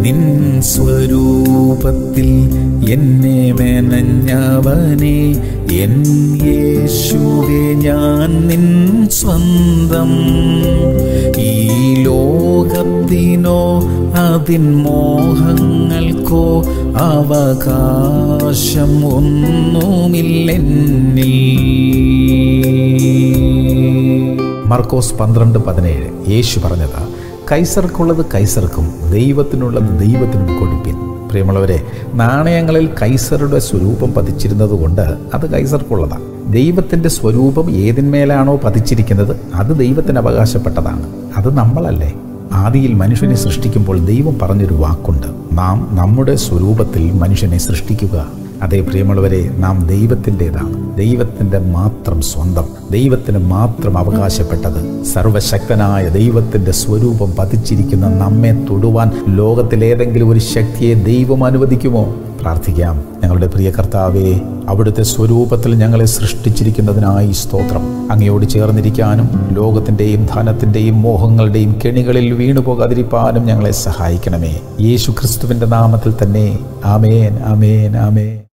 നിൻ സ്വരൂപത്തിൽ എന്നെ മെനഞ്ഞവനെ എൻ യേശുവെ ഞാൻ നിൻ സ്വന്തം ഈ ലോകത്തിനോ അതിൻ മോഹങ്ങൾക്കോ അവകാശം ഒന്നുമില്ലെന്നിൽ മർക്കോസ് പന്ത്രണ്ട് പതിനേഴ് യേശു പറഞ്ഞത് കൈസർക്കുള്ളത് കൈസർക്കും ദൈവത്തിനുള്ളത് ദൈവത്തിനും കൊടുപ്പിൻ പ്രിയമുള്ളവരെ നാണയങ്ങളിൽ കൈസറുടെ സ്വരൂപം പതിച്ചിരുന്നത് കൊണ്ട് അത് കൈസർക്കുള്ളതാണ് ദൈവത്തിൻ്റെ സ്വരൂപം ഏതിന്മേലാണോ പതിച്ചിരിക്കുന്നത് അത് ദൈവത്തിന് അവകാശപ്പെട്ടതാണ് അത് നമ്മളല്ലേ ആദിയിൽ മനുഷ്യനെ സൃഷ്ടിക്കുമ്പോൾ ദൈവം പറഞ്ഞൊരു വാക്കുണ്ട് നാം നമ്മുടെ സ്വരൂപത്തിൽ മനുഷ്യനെ സൃഷ്ടിക്കുക അതേ പ്രിയമുള്ളവരെ നാം ദൈവത്തിൻ്റെതാണ് ദൈവത്തിൻ്റെ മാത്രം സ്വന്തം ദൈവത്തിന് മാത്രം അവകാശപ്പെട്ടത് സർവശക്തനായ ദൈവത്തിൻ്റെ സ്വരൂപം പതിച്ചിരിക്കുന്ന നമ്മെ തൊടുവാൻ ലോകത്തിലേതെങ്കിലും ഒരു ശക്തിയെ ദൈവം അനുവദിക്കുമോ പ്രാർത്ഥിക്കാം ഞങ്ങളുടെ പ്രിയ കർത്താവേ അവിടുത്തെ സ്വരൂപത്തിൽ ഞങ്ങളെ സൃഷ്ടിച്ചിരിക്കുന്നതിനായി സ്തോത്രം അങ്ങയോട് ചേർന്നിരിക്കാനും ലോകത്തിൻ്റെയും ധനത്തിൻ്റെയും മോഹങ്ങളുടെയും കെണികളിൽ വീണുപോകാതിരിക്കാനും ഞങ്ങളെ സഹായിക്കണമേ യേശു ക്രിസ്തുവിൻ്റെ നാമത്തിൽ തന്നെ ആമേൻ ആമേൻ ആമേൻ